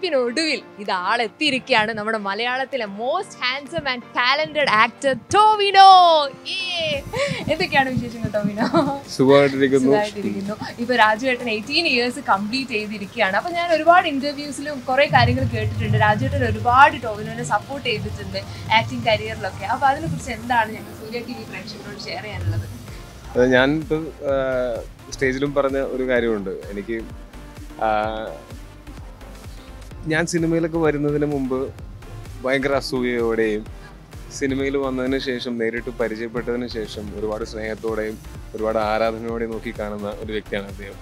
കാത്തിരിപ്പിനൊടുവിൽ ഇത് ആളെത്തിയിരിക്കുകയാണ് നമ്മുടെ മലയാളത്തിലെ most handsome and talented actor Tovino Yay! എന്തൊക്കെയാണ് വിശേഷങ്ങൾ ടോവിനോ സുഖമായിട്ടിരിക്കുന്നു സുഖമായിട്ടിരിക്കുന്നു ഇപ്പൊ രാജുവേട്ടൻ എയ്റ്റീൻ ഇയേഴ്സ് കംപ്ലീറ്റ് ചെയ്തിരിക്കുകയാണ് അപ്പൊ ഞാൻ ഒരുപാട് ഇന്റർവ്യൂസിലും കുറെ കാര്യങ്ങൾ കേട്ടിട്ടുണ്ട് രാജുവേട്ടൻ ഒരുപാട് ടോവിനോനെ സപ്പോർട്ട് ചെയ്തിട്ടുണ്ട് ആക്ടിങ് കരിയറിലൊക്കെ അപ്പൊ അതിനെ കുറിച്ച് എന്താണ് ഞങ്ങൾ സൂര്യ ടി വി പ്രേക്ഷകരോട് ഷെയർ ചെയ്യാനുള്ളത് അത് ഞാൻ ഇപ്പം സ്റ്റേജിലും പറഞ്ഞ ഒരു കാര്യമുണ്ട് എനിക്ക് ആ, ഞാൻ സിനിമയിലൊക്കെ വരുന്നതിന് മുമ്പ് ഭയങ്കര അസൂയയോടെയും സിനിമയിൽ വന്നതിന് ശേഷം നേരിട്ട് പരിചയപ്പെട്ടതിന് ശേഷം ഒരുപാട് സ്നേഹത്തോടെയും ഒരുപാട് ആരാധനയോടെയും നോക്കി കാണുന്ന ഒരു വ്യക്തിയാണ് അദ്ദേഹം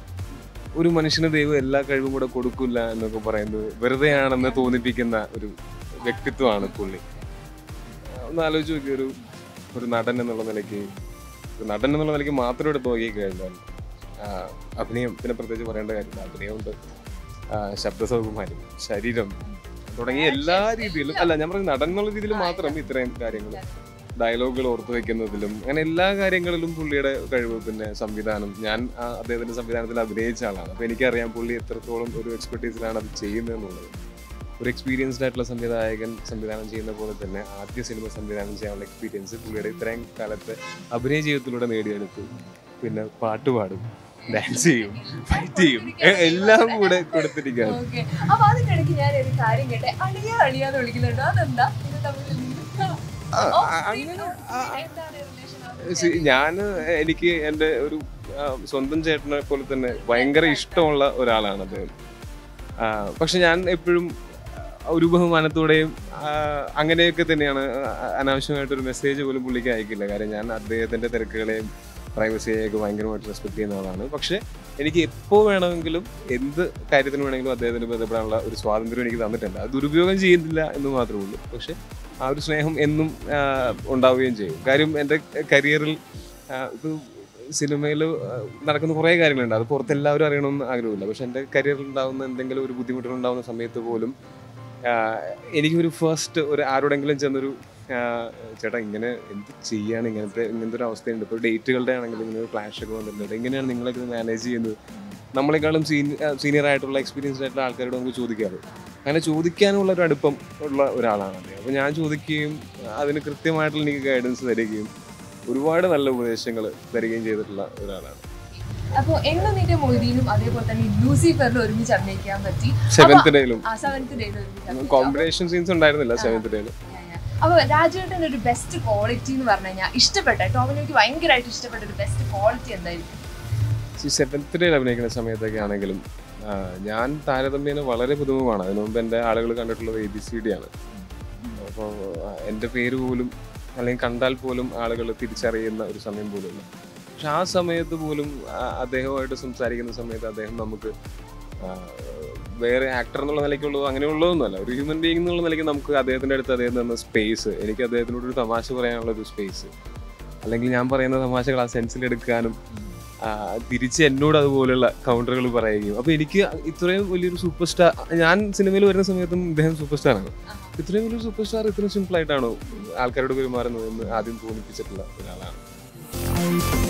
ഒരു മനുഷ്യന് ദൈവം എല്ലാ കഴിവും കൂടെ കൊടുക്കില്ല എന്നൊക്കെ പറയുന്നത് വെറുതെയാണെന്ന് തോന്നിപ്പിക്കുന്ന ഒരു വ്യക്തിത്വമാണ് പുള്ളി ഒന്ന് ആലോചിച്ച് നോക്കി ഒരു ഒരു നടൻ എന്നുള്ള നിലയ്ക്ക് ഒരു നടൻ എന്നുള്ള നിലയ്ക്ക് മാത്രം എടുത്ത് നോക്കി കഴിഞ്ഞാൽ ആ, അഭിനയം പിന്നെ പ്രത്യേകിച്ച് പറയേണ്ട കാര്യമില്ല അഭിനയമുണ്ട് ആ, ശബ്ദ സൗകുമാര്യം ശരീരം തുടങ്ങിയ എല്ലാ രീതിയിലും അല്ല ഞാൻ പറഞ്ഞ നടൻ എന്നുള്ള രീതിയിൽ മാത്രം ഇത്രയും കാര്യങ്ങൾ ഡയലോഗുകൾ ഓർത്തു വെക്കുന്നതിലും അങ്ങനെ എല്ലാ കാര്യങ്ങളിലും പുള്ളിയുടെ കഴിവ് പിന്നെ സംവിധാനം ഞാൻ ആ അദ്ദേഹത്തിന്റെ സംവിധാനത്തിൽ അഭിനയിച്ച ആളാണ് അപ്പൊ എനിക്കറിയാം പുള്ളി എത്രത്തോളം ഒരു എക്സ്പെർട്ടീസിലാണ് അത് ചെയ്യുന്നത് എന്നുള്ളത് ഒരു എക്സ്പീരിയൻസ്ഡ് ആയിട്ടുള്ള സംവിധായകൻ സംവിധാനം ചെയ്യുന്ന പോലെ തന്നെ ആദ്യ സിനിമ സംവിധാനം ചെയ്യാനുള്ള എക്സ്പീരിയൻസ് പുള്ളിയുടെ ഇത്രയും കാലത്തെ അഭിനയ ജീവിതത്തിലൂടെ നേടിയെടുത്തു പിന്നെ പാട്ട് പാടും ഡാൻസ് ചെയ്യും ഫൈറ്റ് ചെയ്യും എ- എല്ലാം കൂടെ കൊടുത്തിരിക്കുകയാണ് ഓക്കെ അപ്പൊ അതിനിടയ്ക്ക് ഞാൻ ഒരു കാര്യം കേട്ടെ അളിയ അളിയാന്ന് വിളിക്കുന്നുണ്ട് അതെന്താ ഇത് തമ്മിൽ ആ, ഓ, ആ, പിന്നെ, അങ്ങനെ ഓ, എന്താണ് relation? സി- ഞാന് എനിക്ക് എൻ്റെ ഒരു ആ, സ്വന്തം ചേട്ടനെ പോലെ തന്നെ ഭയങ്കര ഇഷ്ടമുള്ള ഒരാളാണ് അദ്ദേഹം ആ, പക്ഷെ ഞാൻ എപ്പോഴും ഒരു ബഹുമാനത്തോടെയും ആ, അങ്ങനെയൊക്കെ തന്നെയാണ് ആ, അനാവശ്യമായിട്ടൊരു മെസ്സേജ് പോലും പുള്ളിക്ക് അയക്കില്ല കാര്യം ഞാൻ അദ്ദേഹത്തിന്റെ തിരക്കുകളെയും പ്രൈവസിയെയൊക്കെ ഭയങ്കരമായിട്ട് റെസ്പെക്ട് ചെയ്യുന്ന ആളാണ് പക്ഷെ എനിക്ക് എപ്പോൾ വേണമെങ്കിലും എന്ത് കാര്യത്തിന് വേണമെങ്കിലും അദ്ദേഹത്തിന് ബന്ധപ്പെടാനുള്ള ഒരു സ്വാതന്ത്ര്യം എനിക്ക് തന്നിട്ടുണ്ട് അത് ദുരുപയോഗം ചെയ്യുന്നില്ല എന്ന് മാത്രമേ ഉള്ളൂ പക്ഷെ ആ ഒരു സ്നേഹം എന്നും ആ, ഉണ്ടാവുകയും ചെയ്യും കാര്യം എൻ്റെ കരിയറിൽ ഇത് സിനിമയിൽ നടക്കുന്ന കുറേ കാര്യങ്ങളുണ്ട് അത് പുറത്ത് എല്ലാവരും അറിയണമെന്ന് ആഗ്രഹമില്ല പക്ഷെ എൻ്റെ കരിയറിൽ ഉണ്ടാകുന്ന എന്തെങ്കിലും ഒരു ബുദ്ധിമുട്ടുകൾ ഉണ്ടാകുന്ന സമയത്ത് പോലും ആ, എനിക്കൊരു ഫസ്റ്റ് ഒരു ആരോടെങ്കിലും ചെന്നൊരു ആ, ചേട്ടാ ഇങ്ങനെ എന്ത് ചെയ്യാണ് ഇങ്ങനത്തെ ഇങ്ങനത്തെ ഒരു അവസ്ഥയുണ്ട് ഇപ്പോൾ ഡേറ്റുകളുടെ ആണെങ്കിലും ഇങ്ങനെ ഒരു ഫ്ലാഷ് ഒക്കെ വന്നിട്ടുണ്ട് എങ്ങനെയാണ് നിങ്ങളൊക്കെ മാനേജ് ചെയ്യുന്നത് നമ്മളെക്കാളും സീനിയർ ആയിട്ടുള്ള എക്സ്പീരിയൻസ്ഡ് ആയിട്ടുള്ള ആൾക്കാരോട് നമുക്ക് ചോദിക്കാറ് അങ്ങനെ ചോദിക്കാനുള്ള ഒരു അടുപ്പം ഉള്ള ഒരാളാണ് അദ്ദേഹം അപ്പോൾ ഞാൻ ചോദിക്കുകയും അതിന് കൃത്യമായിട്ടുള്ള എനിക്ക് ഗൈഡൻസ് തരികയും ഒരുപാട് നല്ല ഉപദേശങ്ങൾ തരികയും ചെയ്തിട്ടുള്ള ഒരാളാണ് അപ്പൊ എന്നും നിന്റെ മൊയ്തീനും അതേപോലെ തന്നെ ലൂസിഫറിൽ ഒരുമിച്ച് അഭിനയിക്കാൻ പറ്റി സെവൻത്ത് ഡേയിലും ആ സെവൻത്ത് ഡേയിൽ ഒരുമിച്ച് അഭിനയിച്ചു. കോമ്പിനേഷൻ സീൻസ് ഉണ്ടായിരുന്നില്ല സെവൻത്ത് ഡേയിലും അപ്പൊ രാജുവേട്ടൻ ഒരു ബെസ്റ്റ് ക്വാളിറ്റി എന്ന് പറഞ്ഞു കഴിഞ്ഞാൽ ഇഷ്ടപ്പെട്ട ടോമിനോക്ക് ഭയങ്കരമായിട്ട് ഇഷ്ടപ്പെട്ട ഒരു ബെസ്റ്റ് ക്വാളിറ്റി എന്തായിരിക്കും ഈ സെവൻത്ത് ഡേയിൽ അഭിനയിക്കുന്ന സമയത്തൊക്കെ ആണെങ്കിലും ആ, ഞാൻ താരതമ്യേന വളരെ പുതുമുഖമാണ് അതിനു മുമ്പ് എൻ്റെ ആളുകൾ കണ്ടിട്ടുള്ളത് എ ബി സി ഡി ആണ് അപ്പോൾ എൻ്റെ പേര് പോലും അല്ലെങ്കിൽ കണ്ടാൽ പോലും ആളുകൾ തിരിച്ചറിയുന്ന ഒരു സമയം പോലുമില്ല പക്ഷെ ആ സമയത്ത് പോലും ആ, അദ്ദേഹമായിട്ട് സംസാരിക്കുന്ന സമയത്ത് അദ്ദേഹം നമുക്ക് ആ, വേറെ ആക്ടർ എന്നുള്ള നിലയ്ക്കുള്ളതോ അങ്ങനെയുള്ളതൊന്നുമല്ല ഒരു ഹ്യൂമൻ ബീയിങ് എന്നുള്ള നിലയ്ക്ക് നമുക്ക് അദ്ദേഹത്തിൻ്റെ അടുത്ത് അദ്ദേഹം തന്ന സ്പേസ് എനിക്ക് അദ്ദേഹത്തിനോട് ഒരു തമാശ പറയാനുള്ള ഒരു സ്പേസ് അല്ലെങ്കിൽ ഞാൻ പറയുന്ന തമാശകൾ ആ സെൻസിൽ എടുക്കാനും ആ, തിരിച്ച് എന്നോട് അതുപോലുള്ള കൗണ്ടറുകൾ പറയുകയും അപ്പൊ എനിക്ക് ഇത്രയും വലിയൊരു സൂപ്പർ സ്റ്റാർ ഞാൻ സിനിമയിൽ വരുന്ന സമയത്തും ഇദ്ദേഹം സൂപ്പർ സ്റ്റാർ ആണ് ഇത്രയും വലിയൊരു സൂപ്പർ സ്റ്റാർ ഇത്രയും സിമ്പിൾ ആയിട്ടാണോ ആൾക്കാരോട് പെരുമാറുന്നത് എന്ന് ആദ്യം തോന്നിപ്പിച്ചിട്ടുള്ള ഒരാളാണ്